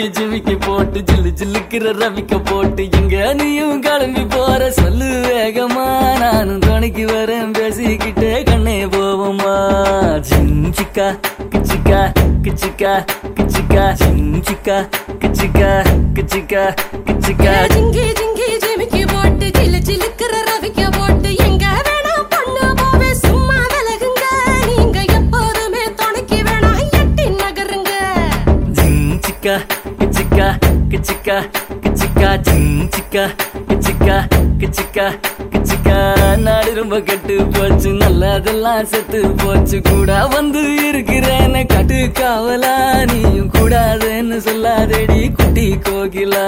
ஜிமிக்கி போட்டு ஜில்லு ஜில்லுக்கிற ரவிக்க போட்டு எங்க நீயும் கிளம்பி போற சொல்லு வேகமா நானும் துணைக்கு வரேன் பேசிக்கிட்டே கண்ணே போவோமா ஜிஞ்சிக்கா கிச்சிக்கா கிச்சிக்கா கிச்சிக்கா ஜிஞ்சிக்கா கிச்சிக்கா கிச்சிக்கா கிச்சிக்கா ஜிங்கி ஜிங்கி ஜிமிக்கி போட்டு ஜிலு ஜிலுக்குற ரவிக்க போட்டு எங்க வேணா பண்ணு போவே சும்மா விலகுங்க நீங்க எப்போதுமே துணைக்கு வேணா எட்டி நகருங்க ஜிஞ்சிக்கா கிச்சிக்கா கிச்சிக்கா கிச்சிக்கா ஜிஞ்சிக்கா கிச்சிக்கா கிச்சிக்கா கிச்சிக்கா நாடு ரொம்ப கெட்டு போச்சு நல்லதெல்லாம் செத்து போச்சு கூட வந்து இருக்கிறேன்னு கட்டு காவலா நீயும் கூடாதுன்னு சொல்லாதடி குட்டி கோகிலா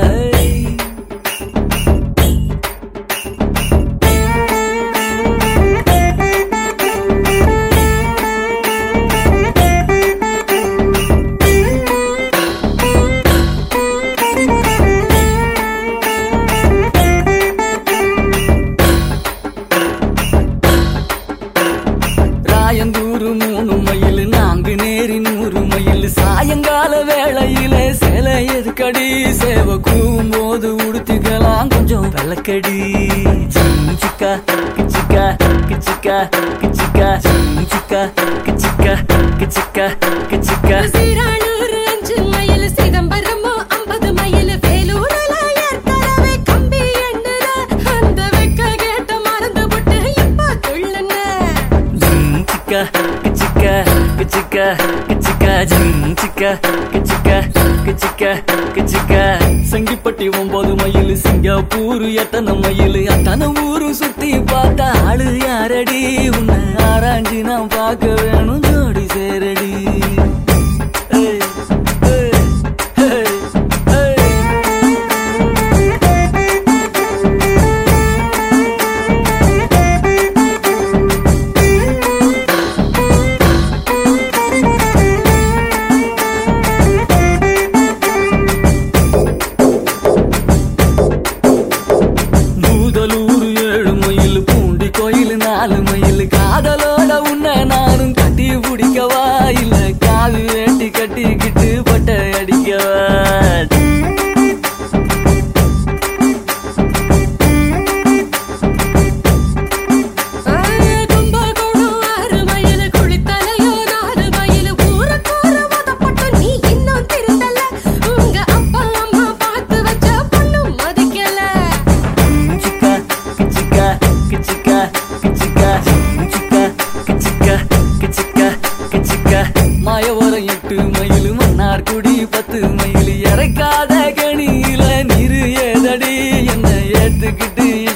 ராயந்தூரு மூணு மைல் நான்கு நேரி நூறு மைல் சாயங்கால வேளையில சில எதுக்கடி சேவ கூவும் போது உடுத்துக்கலாம் கொஞ்சம் விளக்கடி சிக்கா கிச்சிக்கா கிச்சிக்கா கிச்சிக்கா சிக்கா கிச்சிக்கா கிச்சிக்கா கிச்சிக்கா சீரானூர் அஞ்சு மைல் சிதம்பரமோ ஐம்பது மைல் வேலூர்ல ஏற்கனவே கம்பி எண்ணுற அந்த வெக்க கேட்ட மறந்து விட்டு இப்ப துள்ளுன சிக்கா கிச்சிக்கா கிச்சிக்கா கிச்சிக்கா சிக்கா கிச்சிக்கா கிச்சிக்கா கிச்சிக்கா சங்கிப்பட்டி ஒன்பது மைல் சிங்கப்பூர் எத்தனை மைல் அத்தனை ஊரு சுத்தி பார்த்தா ஆளு யாரடி உன்னை ஆராய்ஞ்சு நான் பார்க்க வேணும் ஜோடி சேரடி ஏய், ஏய், ஏய், ஏய். பூதலூர் ஏழு மைல் பூண்டி கோயில் நாலு மைல் காதலோட உன்னை நானும் கட்டி பிடிக்கவா இல்ல காது வேட்டி கட்டிக்கிட்டு பட்டை அடிக்கவா கும்பகோணம் ஆறு மைல் குளித்தலையோ நாலு மைல் ஊருக்கூற மதப்பட்டு நீ இன்னும் திருந்தல உங்க அப்பா அம்மா பார்த்து வச்ச பொண்ணு மதிக்கல சிக்கா கிச்சிக்கா கிச்சிக்கா கிச்சிக்கா சிக்கா கிச்சிக்கா கிச்சிக்கா கிச்சிக்கா மாயவரம் எட்டு மைல் மன்னார் குடி பத்து மைல் இறக்காத கணியில நீரு ஏதடி என்ன ஏத்துக்கிட்டு